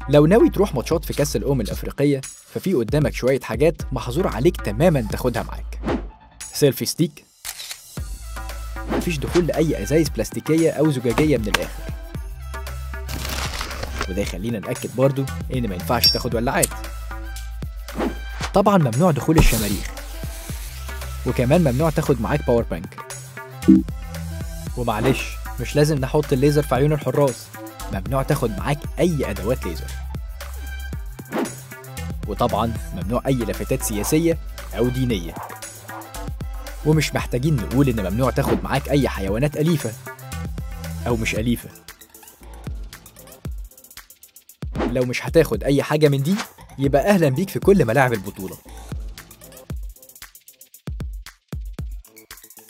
لو ناوي تروح ماتشات في كأس الأمم الأفريقية ففي قدامك شوية حاجات محظور عليك تماما تاخدها معاك سيلفي ستيك مفيش دخول لأي أزايز بلاستيكية أو زجاجية من الآخر وده يخلينا نأكد برضو إن ما ينفعش تاخد ولاعات طبعا ممنوع دخول الشماريخ وكمان ممنوع تاخد معاك باور بانك ومعلش مش لازم نحط الليزر في عيون الحراس ممنوع تاخد معاك أي أدوات ليزر وطبعا ممنوع أي لافتات سياسية أو دينية ومش محتاجين نقول إن ممنوع تاخد معاك أي حيوانات أليفة أو مش أليفة لو مش هتاخد أي حاجة من دي يبقى أهلا بيك في كل ملاعب البطولة